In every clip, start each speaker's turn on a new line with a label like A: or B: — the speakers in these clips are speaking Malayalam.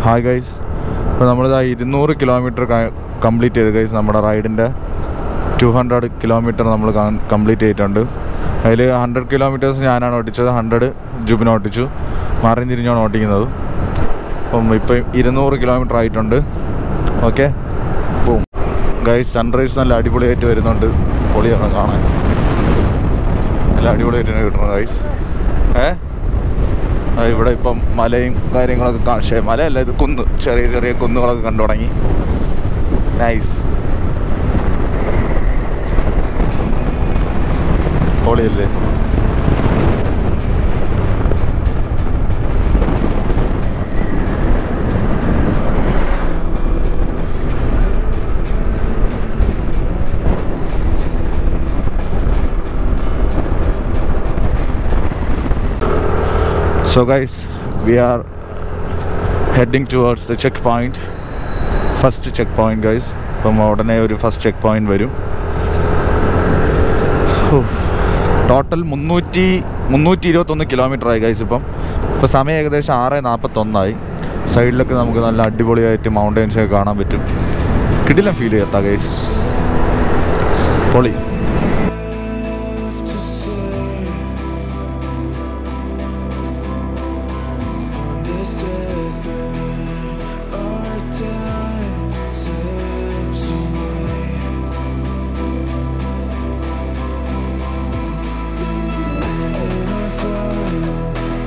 A: ഹായ് ഗൈസ് ഇപ്പോൾ നമ്മളിതാ ഇരുന്നൂറ് കിലോമീറ്റർ കംപ്ലീറ്റ് ചെയ്ത് ഗൈസ് നമ്മുടെ റൈഡിൻ്റെ ടു ഹൺഡ്രഡ് കിലോമീറ്റർ നമ്മൾ കംപ്ലീറ്റ് ചെയ്തിട്ടുണ്ട് അതിൽ ഹൺഡ്രഡ് കിലോമീറ്റേഴ്സ് ഞാനാണ് ഓടിച്ചത് ഹൺഡ്രഡ് ജുബിന് ഓടിച്ചു മാറി തിരിഞ്ഞാണ് ഓടിക്കുന്നത് അപ്പം ഇപ്പം ഇരുന്നൂറ് കിലോമീറ്റർ ആയിട്ടുണ്ട് ഓക്കെ പോവും ഗൈസ് സൺറൈസ് നല്ല അടിപൊളിയായിട്ട് വരുന്നുണ്ട് പൊളിയാണ് കാണാൻ നല്ല അടിപൊളിയായിട്ടാണ് കിട്ടുന്നത് ഗൈസ് ഏ ആ, ഇവിടെ ഇപ്പം മലയും കാര്യങ്ങളൊക്കെ കാ- ശ്ശെ, മലയല്ല ഇത് കുന്ന് ചെറിയ ചെറിയ കുന്നുകളൊക്കെ കണ്ടു തുടങ്ങി നൈസ് പൊളിയല്ലേ So guys, we are heading towards the checkpoint. First checkpoint guys ഇപ്പം ഉടനെ ഒരു ഫസ്റ്റ് ചെക്ക് പോയിന്റ് വരും ടോട്ടൽ മുന്നൂറ്റി മുന്നൂറ്റി ഇരുപത്തൊന്ന് കിലോമീറ്റർ ആയി ഗൈസ് ഇപ്പം ഇപ്പോൾ സമയം ഏകദേശം ആറ് നാൽപ്പത്തൊന്നായി സൈഡിലൊക്കെ നമുക്ക് നല്ല അടിപൊളിയായിട്ട് മൗണ്ടൻസ് ഒക്കെ കാണാൻ പറ്റും കിടിലം ഫീൽ ചെയ്യട്ടാ ഗൈസ് പൊളി
B: to say on this deathbed our time slips away and in our final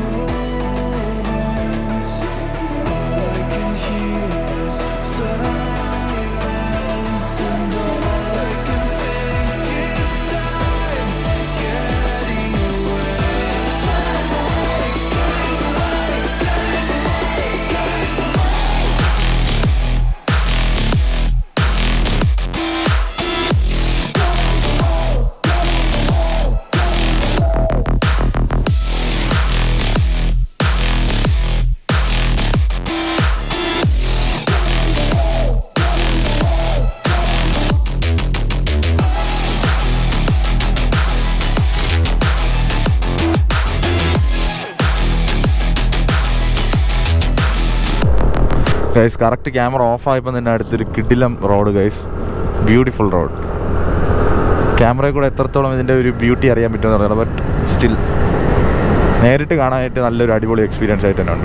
B: moments all I can hear is silence and all I can think is time getting away
A: guys correct camera off ആയപ്പോൾ തന്നെ അടുത്തൊരു കിഡിലം റോഡ് ഗൈസ് ബ്യൂട്ടിഫുൾ റോഡ് ക്യാമറയിൽ കൂടെ എത്രത്തോളം ഇതിൻ്റെ ഒരു ബ്യൂട്ടി അറിയാൻ പറ്റുമെന്ന് അറിയില്ല ബട്ട് സ്റ്റിൽ നേരിട്ട് കാണാനായിട്ട് നല്ലൊരു അടിപൊളി എക്സ്പീരിയൻസ് ആയിട്ട് തന്നെ ഉണ്ട്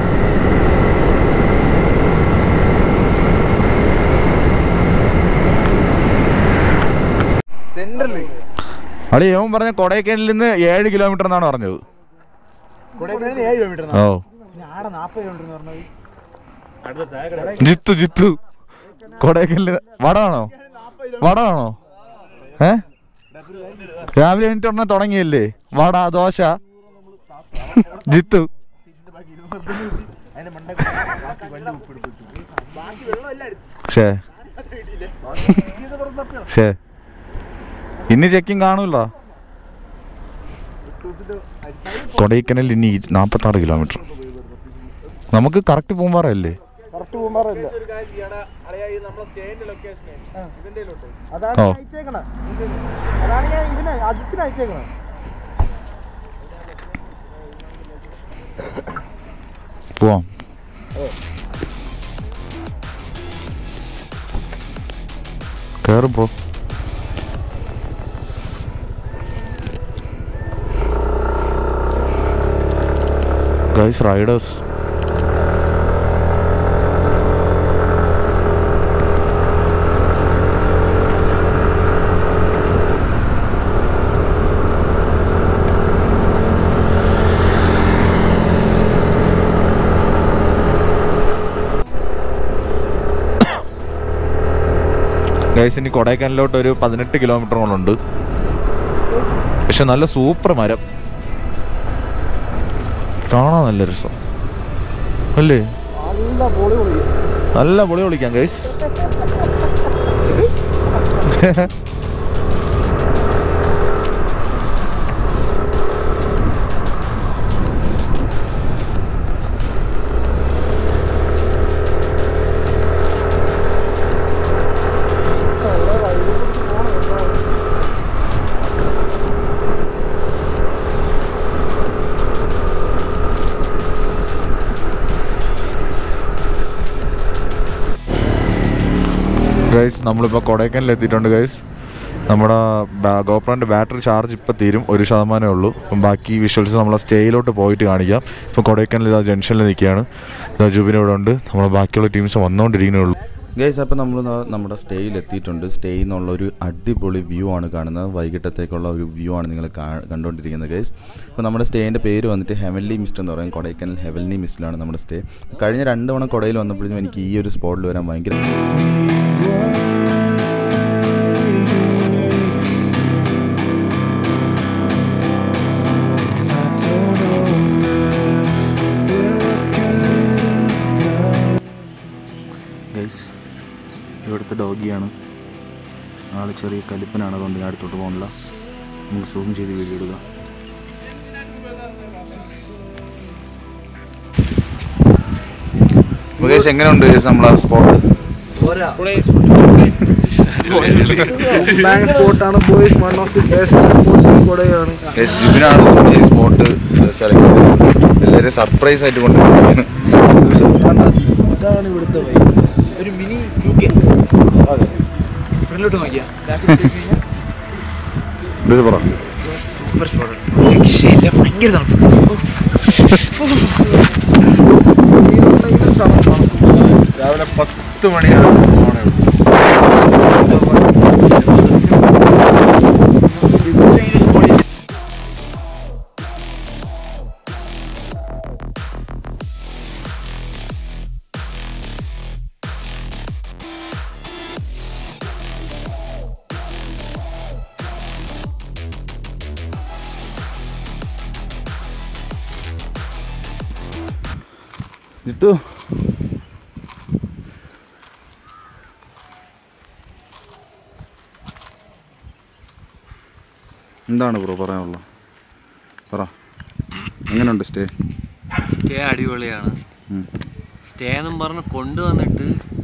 C: സെന്ററില്
A: അടി യോൻ പറഞ്ഞ കൊടൈക്കനിൽ നിന്ന് ഏഴ് കിലോമീറ്റർ എന്നാണ് പറഞ്ഞത്
C: കൊടൈക്കനാലിൽ ഏഴ് കിലോമീറ്റർ
A: ഓ
C: ആടെ നാപ്പത് കിലോമീറ്റർ എന്ന് പറഞ്ഞത്
A: ജിത്തു ജിത്തു കൊടൈക്കനിൽ വടമാണോ വടമാണോ ഏ രാവിലെ എണീറ്റ് ഉടനെ തുടങ്ങിയല്ലേ വട ദോശ ജിത്തു
C: അതിന്റെ മണ്ട ബാക്കി വണ്ടി ഉപ്പെടുത്തു ബാക്കി വെള്ളമല്ല
A: ഷേ ഷേ ഇനി ചെക്കിങ് കാണൂല്ലോ കൊടൈക്കനൽ ഇനി നാൽപ്പത്താറ് കിലോമീറ്റർ നമുക്ക് കറക്റ്റ് പൂമ്പാറയല്ലേ
C: കറക്റ്റ് പോകുമ്പാറില്ല അതാണ്
A: ഓ.
C: ഞാൻ അയച്ചേക്കണേ അതാണ് ഞാൻ ഇതിനെ അജിത്തിന് അയച്ചേക്കണേ
A: പോവാം കയറും ബ്രോ ഗൈസ് റൈഡേഴ്സ് ഗൈസ് ഇനി കൊടൈക്കനാലിലോട്ട് ഒരു പതിനെട്ട് കിലോമീറ്ററോളുണ്ട് പക്ഷെ നല്ല സൂപ്പർ മരം കാണാൻ നല്ല രസം അല്ലേ
C: നല്ല പൊളി പൊളി
A: നല്ല പൊളി വിളിക്കാം ഗൈസ് ഗൈസ് നമ്മളിപ്പോൾ കൊടൈക്കനിൽ എത്തിയിട്ടുണ്ട് ഗൈസ് നമ്മുടെ ഗോപ്രോൻ്റെ ബാറ്ററി ചാർജ് ഇപ്പോൾ തീരും ഒരു ശതമാനമേ ഉള്ളൂ അപ്പം ബാക്കി വിഷ്വൽസ് നമ്മളെ സ്റ്റേയിലോട്ട് പോയിട്ട് കാണിക്കാം ഇപ്പോൾ കൊടൈക്കനിൽ ഇതാ ജംഗ്ഷനിൽ നിൽക്കുകയാണ് ഇതാ ജുബിൻ ഇവിടെ ഉണ്ട് നമ്മൾ ബാക്കിയുള്ള ടീംസ് വന്നുകൊണ്ടിരിക്കുന്നേ ഉള്ളൂ
D: ഗൈസ് അപ്പോൾ നമ്മൾ നമ്മുടെ സ്റ്റേയിൽ എത്തിയിട്ടുണ്ട് സ്റ്റേയിൽ നിന്നുള്ള ഒരു അടിപൊളി വ്യൂ ആണ് കാണുന്നത് വൈകിട്ടത്തേക്കുള്ള ഒരു വ്യൂ ആണ് നിങ്ങൾ കാ- കണ്ടുകൊണ്ടിരിക്കുന്നത് ഗൈസ് അപ്പോൾ നമ്മുടെ സ്റ്റേയിൻ്റെ പേര് വന്നിട്ട് ഹെവൻലി മിസ്റ്റ് എന്ന് പറയും കൊടൈക്കനാൽ ഹെവൻലി മിസ്റ്റിലാണ് നമ്മുടെ സ്റ്റേ കഴിഞ്ഞ രണ്ട് തവണ കൊടയിൽ വന്നപ്പോഴും എനിക്ക് ഈ ഒരു സ്പോട്ടിൽ വരാൻ ഭയങ്കര
B: I don't know if we'll get enough.
E: Guys ഇവിടുത്തെ ഡോഗിയാണ് ആൾ ചെറിയ കലിപ്പനാണ് അതുകൊണ്ട് ഞാൻ അടുത്തോട്ട് പോകണില്ല നമുക്ക് സൂം ചെയ്ത് വീഡിയോ എടുക്കാം
D: ഗൈസ് എങ്ങനെയുണ്ട് നമ്മളെ സ്പോട്ട്
C: ബാങ്ക് സ്പോട്ടാണ് boys one of the best sports കൊടയാണ്
D: ഗൈസ് ജുബിനാണ് ഈ സ്പോട്ട് സെലക്ട് ചെയ്തത് എല്ലാവരും സർപ്രൈസ് ആയിട്ട് കൊണ്ടുപോകുന്നത്
C: ഇതാണ് ഇവിടുത്തെ വഴി ഒരു മിനി യു കെ ഫ്രണ്ടിലോട്ട് നോക്കിയാ സൂപ്പർ സ്പോട്ടാണ് രക്ഷയില്ല ഭയങ്കര തണുപ്പ്
A: രാവിലെ പത്ത് മണിയാണ് പോണേ
D: ജിത്തു എന്താണ് ബ്രോ പറയാനുള്ളത് പറ എങ്ങനെയുണ്ട് സ്റ്റേ
F: സ്റ്റേ അടിപൊളിയാണ് സ്റ്റേ എന്നും പറഞ്ഞ് കൊണ്ടുവന്നിട്ട്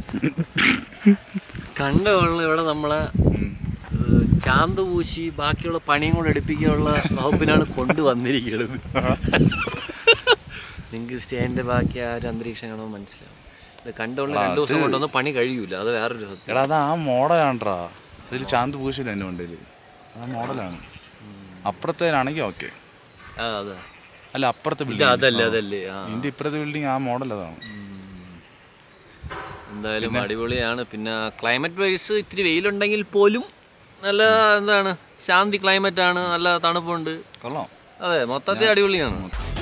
F: കണ്ട വെള്ളം ഇവിടെ നമ്മളെ ഏഹ്, ചാന്ത് പൂശി ബാക്കിയുള്ള പണിയും കൂടെ എടുപ്പിക്കാനുള്ള വകുപ്പിനാണ് കൊണ്ടുവന്നിരിക്കുന്നത് നിങ്ങൾക്ക് സ്റ്റേൻ്റെ ബാക്കി ആ ഒരു അന്തരീക്ഷം കാണുമ്പോൾ മനസ്സിലാവും ഇത് കണ്ടുള്ള രണ്ട് ദിവസം കൊണ്ടൊന്നും പണി കഴിയൂല അത് വേറൊരു സത്യം
D: എടാ അത് ആ മോഡലാണ്ട്രാ അതിൽ ചാന്ത് പൂശില്ല എൻ്റെ വണ്ടിയിൽ ആ മോഡലാണ് അപ്പുറത്തേനാണെങ്കിൽ ഓക്കെ
F: ആ അതെ
D: അല്ല അപ്പുറത്തെ
F: ഇല്ല
D: ബിൽഡിംഗ്
F: അതല്ലേ അതല്ലേ ആ
D: ഇതിൻ്റെ ഇപ്പുറത്തെ ബിൽഡിംഗ് ആ മോഡൽ അതാണ്
F: എന്തായാലും അടിപൊളിയാണ് പിന്നെ ക്ലൈമറ്റ് വൈസ് ഇത്തിരി വെയിലുണ്ടെങ്കിൽ പോലും നല്ല എന്താണ് ശാന്തി ക്ലൈമറ്റ് ആണ് നല്ല തണുപ്പുണ്ട്
D: കൊള്ളാം
F: അതെ മൊത്തത്തിൽ അടിപൊളിയാണ്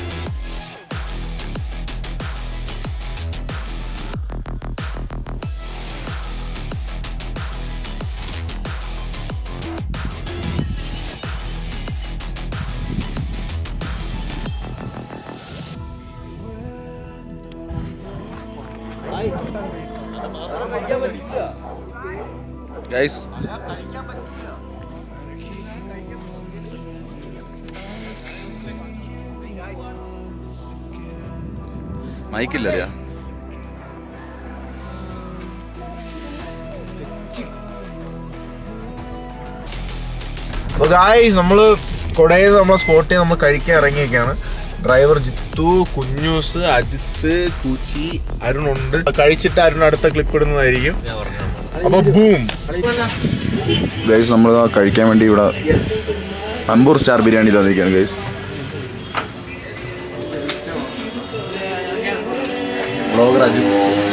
D: ഗൈസ് മൈക്കില്ലല്ലേ
G: അപ്പോൾ ഗായ്സ് നമ്മൾ കൊടയിൽ നമ്മളെ സ്പോട്ടിൽ നമ്മൾ കഴിക്കാൻ ഇറങ്ങിയൊക്കെയാണ് ഡ്രൈവർ ജിത്തു കുഞ്ഞൂസ് അജിത്ത് കുച്ചി അരുൺ ഉണ്ട് കഴിച്ചിട്ട് അരുൺ അടുത്ത ക്ലിപ്പ് ഇടുന്നതായിരിക്കും അപ്പൊ ബൂം
D: ഗൈസ് നമ്മൾ കഴിക്കാൻ വേണ്ടി ഇവിടെ അമ്പൂർ സ്റ്റാർ ബിരിയാണിയിൽ വന്നിരിക്കുകയാണ് ഗൈസ് ബ്ലോഗർ അജിത്ത്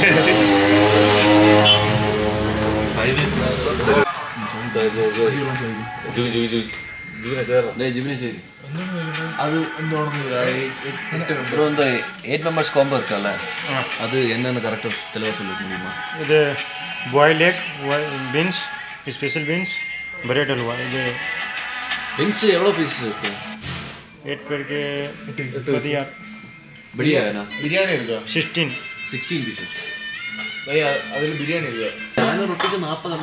F: ബ്രോ എന്താ എയ്റ്റ് മെമ്പേഴ്സ് കോംബോ இருக்கல்ல அது என்னன்னு கரெக்டா தெளிவா சொல்ல முடியுமா
H: இது boil egg beans special beans bread halwa இது
F: விங்ஸ் எவ்வளவு பீஸ் இருக்கு
H: எயிட் பேருக்கு பதியா
F: பிரியாணி
G: ബിരിയാണി എടുക്കുക
H: சிக்ஸ்டீன்
F: 16 പീസസ്
G: അതിൽ ബിരിയാണി എടുക്കുക
F: നാനൂറ് റുപ്യക്ക് നാൽപ്പത്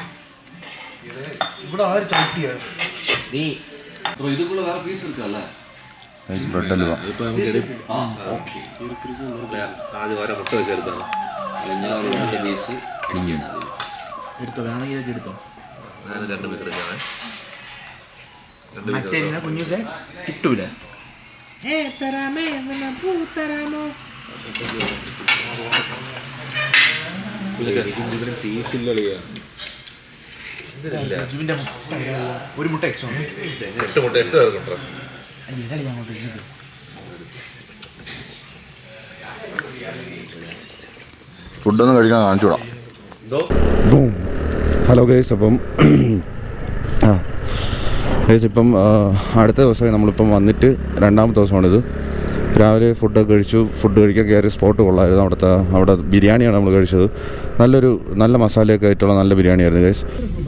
C: ഇവിടെ ആര് ചവിട്ടിയാ
F: ബ്രോ இதுக்குள்ள வேற பீஸ் இருக்குல்ல
D: ഗൈസ് ബ്രെഡ് അലുവ
F: ആ ഓക്കെ ആദ്യം വരെ മുട്ട വെച്ചെടുത്താണ് ഞാൻ ഒരു രണ്ട് പീസ് അടിക്കണം
E: എടുത്തോ വേണമെങ്കിൽ എടുത്തോ
F: ഞാൻ രണ്ട് പീസ് എടുക്കാണ്
E: മറ്റേ കുഞ്ഞൂസെ കിട്ടൂല
G: ഒരു മുട്ട എക്സ്ട്രാ എട്ട് മുട്ട എട്ട് പേർക്കുണ്ടോ
D: ഫുഡൊന്നും കഴിക്കാൻ കാണിച്ചു വിടാം
A: ഹലോ ഗൈസ് അപ്പം ആ ഗൈസ് ഇപ്പം ആ, അടുത്ത ദിവസമായി നമ്മളിപ്പം വന്നിട്ട് രണ്ടാമത്തെ ദിവസമാണിത് രാവിലെ ഫുഡൊക്കെ കഴിച്ചു ഫുഡ് കഴിക്കാൻ കയറിയ സ്പോട്ട് കൊള്ളായിരുന്നു അവിടുത്തെ അവിടെ ബിരിയാണിയാണ് നമ്മൾ കഴിച്ചത് നല്ലൊരു നല്ല മസാലയൊക്കെ ആയിട്ടുള്ള നല്ല ബിരിയാണിയായിരുന്നു ഗൈസ്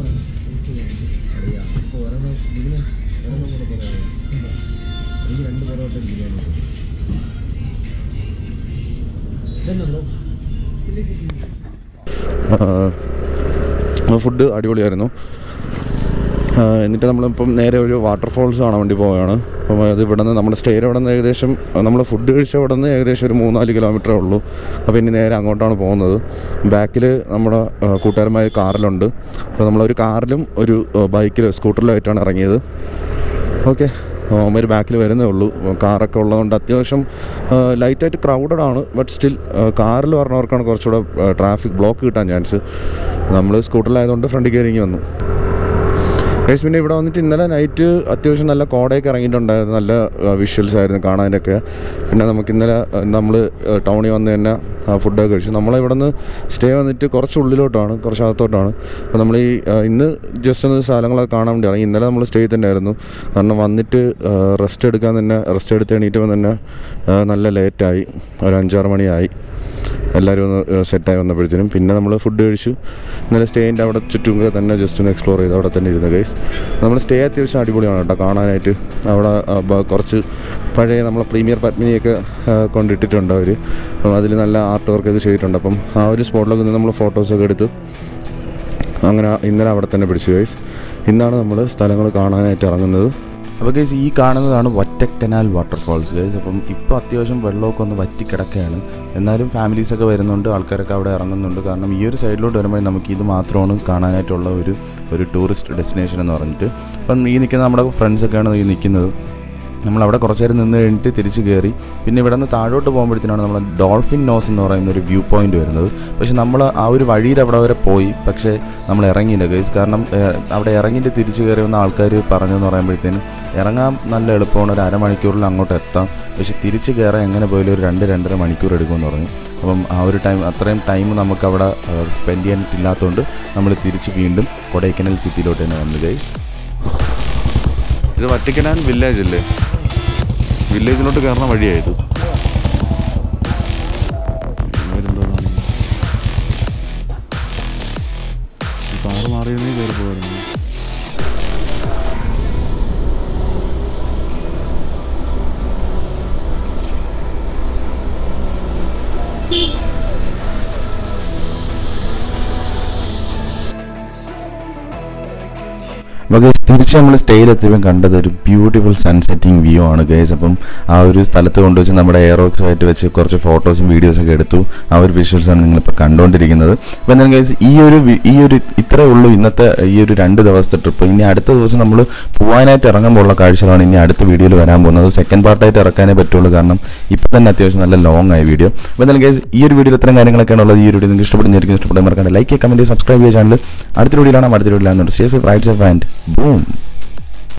A: ഫുഡ് അടിപൊളിയായിരുന്നു ആ, എന്നിട്ട് നമ്മളിപ്പം നേരെ ഒരു വാട്ടർഫോൾസ് കാണാൻ വേണ്ടി പോവുകയാണ് അപ്പം അത് ഇവിടെ നിന്ന് നമ്മുടെ സ്റ്റേ ഇവിടെ നിന്ന് ഏകദേശം നമ്മൾ ഫുഡ് കഴിച്ച ഇവിടെ നിന്ന് ഏകദേശം ഒരു മൂന്നാല് കിലോമീറ്ററേ ഉള്ളൂ അപ്പോൾ ഇനി നേരെ അങ്ങോട്ടാണ് പോകുന്നത് ബാക്കിൽ നമ്മുടെ ആ, കൂട്ടുകാരന്മാർ കാറിലുണ്ട് അപ്പോൾ നമ്മളൊരു കാറിലും ഒരു ബൈക്കിലും സ്കൂട്ടറിലുമായിട്ടാണ് ഇറങ്ങിയത് ഓക്കെ അവന്മാർ ബാക്കിൽ വരുന്നേ ഉള്ളൂ കാറൊക്കെ ഉള്ളതുകൊണ്ട് അത്യാവശ്യം ലൈറ്റായിട്ട് ക്രൗഡഡ് ആണ് ബട്ട് സ്റ്റിൽ കാറിൽ പറഞ്ഞവർക്കാണ് കുറച്ചുകൂടെ ട്രാഫിക് ബ്ലോക്ക് കിട്ടാൻ ചാൻസ് നമ്മൾ സ്കൂട്ടറിലായതുകൊണ്ട് ഫ്രണ്ടിൽ കയറി ഇങ്ങ് വന്നു ഗൈസ് പിന്നെ ഇവിടെ വന്നിട്ട് ഇന്നലെ നൈറ്റ് അത്യാവശ്യം നല്ല കോടയൊക്കെ ഇറങ്ങിയിട്ടുണ്ടായിരുന്നു നല്ല വിഷ്വൽസ് ആയിരുന്നു കാണാനൊക്കെ പിന്നെ നമുക്ക് ഇന്നലെ നമ്മൾ ടൗണിൽ വന്ന് തന്നെ ഫുഡൊക്കെ കഴിച്ചു നമ്മളിവിടെ നിന്ന് സ്റ്റേ വന്നിട്ട് കുറച്ച് ഉള്ളിലോട്ടാണ് കുറച്ച് അകത്തോട്ടാണ് അപ്പോൾ നമ്മൾ ഈ ആ, ഇന്ന് ജസ്റ്റ് ഒന്ന് സ്ഥലങ്ങളൊക്കെ കാണാൻ വേണ്ടി ഇറങ്ങി ഇന്നലെ നമ്മൾ സ്റ്റേ തന്നെ ആയിരുന്നു കാരണം വന്നിട്ട് റെസ്റ്റ് എടുക്കാൻ തന്നെ റെസ്റ്റ് എടുത്ത് എണീറ്റപ്പോൾ തന്നെ ആ, നല്ല ലേറ്റായി ഒരു അഞ്ചാറ് മണിയായി എല്ലാവരും ഒന്ന് സെറ്റായി വന്നപ്പോഴത്തേനും പിന്നെ നമ്മൾ ഫുഡ് കഴിച്ചു ഇന്നലെ സ്റ്റേൻ്റെ അവിടെ ചുറ്റും തന്നെ ജസ്റ്റ് ഒന്ന് എക്സ്പ്ലോർ ചെയ്ത് അവിടെ തന്നെ ഇരുന്നു ഗൈസ് നമ്മൾ സ്റ്റേ അത്യാവശ്യം അടിപൊളിയാണ് കേട്ടോ കാണാനായിട്ട് അവിടെ ആ, ബ- കുറച്ച് പഴയ നമ്മളെ പ്രീമിയർ പത്മിനിയൊക്കെ ആ, കൊണ്ടിട്ടിട്ടുണ്ട് അവർ അപ്പം അതിൽ നല്ല ആർട്ട് വർക്ക് ഒക്കെ ചെയ്തിട്ടുണ്ട് അപ്പം ആ ഒരു സ്പോട്ടിലൊക്കെ നിന്ന് നമ്മൾ ഫോട്ടോസൊക്കെ എടുത്ത് അങ്ങനെ ഇന്നലെ അവിടെ തന്നെ പിടിച്ചു ഗൈസ് ഇന്നാണ് നമ്മൾ സ്ഥലങ്ങൾ കാണാനായിട്ട് ഇറങ്ങുന്നത്
D: അപ്പോൾ ഗൈസ് ഈ കാണുന്നതാണ് ഒറ്റക്കനാൽ വാട്ടർഫാൾസ് ഗൈസ് അപ്പം ഇപ്പോൾ അത്യാവശ്യം വെള്ളമൊക്കെ ഒന്ന് വറ്റി കിടക്കുകയാണ് എന്നാലും ഫാമിലീസൊക്കെ വരുന്നുണ്ട് ആൾക്കാരൊക്കെ അവിടെ ഇറങ്ങുന്നുണ്ട് കാരണം ഈ ഒരു സൈഡിലോട്ട് വരുമ്പോൾ നമുക്ക് ഇത് മാത്രമാണ് കാണാനായിട്ടുള്ള ഒരു ഒരു ടൂറിസ്റ്റ് ഡെസ്റ്റിനേഷൻ എന്ന് പറഞ്ഞിട്ട് അപ്പം ഈ നിൽക്കുന്ന നമ്മുടെ ഫ്രണ്ട്സൊക്കെയാണ് ഈ നിൽക്കുന്നത് നമ്മളവിടെ കുറച്ച് നേരം നിന്ന് കഴിഞ്ഞിട്ട് തിരിച്ച് കയറി പിന്നെ ഇവിടെ നിന്ന് താഴോട്ട് പോകുമ്പോഴത്തേനാണ് നമ്മൾ ഡോൾഫിൻ നോസ് എന്ന് പറയുന്ന ഒരു വ്യൂ പോയിന്റ് വരുന്നത് പക്ഷെ നമ്മൾ ആ ഒരു വഴിയിൽ അവിടെ വരെ പോയി പക്ഷേ നമ്മൾ ഇറങ്ങിയില്ല ഗൈസ് കാരണം ഏഹ്, അവിടെ ഇറങ്ങിയിട്ട് തിരിച്ച് കയറി വന്ന ആൾക്കാർ പറഞ്ഞെന്ന് പറയുമ്പോഴത്തേനും ഇറങ്ങാൻ നല്ല എളുപ്പമാണ് ഒരു അരമണിക്കൂറിൽ അങ്ങോട്ട് എത്താം പക്ഷെ തിരിച്ച് കയറാൻ എങ്ങനെ പോയാലും ഒരു രണ്ട് രണ്ടര മണിക്കൂർ എടുക്കുമെന്ന് പറഞ്ഞു അപ്പം ആ ഒരു ടൈം അത്രയും ടൈം നമുക്ക് അവിടെ സ്പെൻഡ് ചെയ്യാനിട്ടില്ലാത്തതുകൊണ്ട് നമ്മൾ തിരിച്ച് വീണ്ടും കൊടൈക്കനാൽ സിറ്റിയിലോട്ട് തന്നെ വന്നു ഗൈസ്
A: ഇത് വറ്റിക്കനാൻ വില്ലേജ് അല്ലേ വില്ലേജിലോട്ട് കയറുന്ന വഴിയായത് കാറ് മാറിയിരുന്നേ കയറി പോകായിരുന്നു
D: അപ്പോൾ ഗൈസ് തിരിച്ച് നമ്മൾ സ്റ്റേയിലെത്തിയപ്പോൾ കണ്ടത് ഒരു ബ്യൂട്ടിഫുൾ സൺസെറ്റിംഗ് വ്യൂ ആണ് ഗൈസ് അപ്പം ആ ഒരു സ്ഥലത്ത് കൊണ്ടുവച്ച് നമ്മുടെ എയറോക്സ് ആയിട്ട് വെച്ച് കുറച്ച് ഫോട്ടോസും വീഡിയോസും ഒക്കെ എടുത്തു ആ ഒരു വിഷ്വൽസാണ് നിങ്ങളിപ്പോൾ കണ്ടുകൊണ്ടിരിക്കുന്നത് അപ്പോൾ എന്തായാലും ഗൈസ് ഈ ഒരു വി- ഈ ഒരു ഇത്രേ ഉള്ളൂ ഇന്നത്തെ ഈ ഒരു രണ്ട് ദിവസത്തെ ട്രിപ്പ് ഇനി അടുത്ത ദിവസം നമ്മൾ പോകാനായിട്ട് ഇറങ്ങുമ്പോഴുള്ള കാഴ്ചകളാണ് ഇനി അടുത്ത വീഡിയോയിൽ വരാൻ പോകുന്നത് സെക്കൻഡ് പാർട്ടായിട്ട് ഇറക്കാനേ പറ്റുള്ളൂ കാരണം ഇപ്പം തന്നെ അത്യാവശ്യം നല്ല ലോങ് ആയ വീഡിയോ അപ്പോൾ എന്തായാലും ഗൈസ് ഈ ഒരു വീഡിയോയിൽ ഇത്രയും കാര്യങ്ങളൊക്കെയാണ് ഉള്ളത് ഈ ഒരു വീഡിയോ നിങ്ങൾക്ക് ഇഷ്ടപ്പെടുന്നതായിരിക്കും ഇഷ്ടപ്പെടാൻ മറക്കാണ്ട് ലൈക്ക് കമൻറ്റ് സബ്സ്ക്രൈബ് ചെയ്യുക ചാനൽ അടുത്ത വീഡിയോയിലാണ് അടുത്ത വീഡിയോയിലാണ് stay safe right safe and boom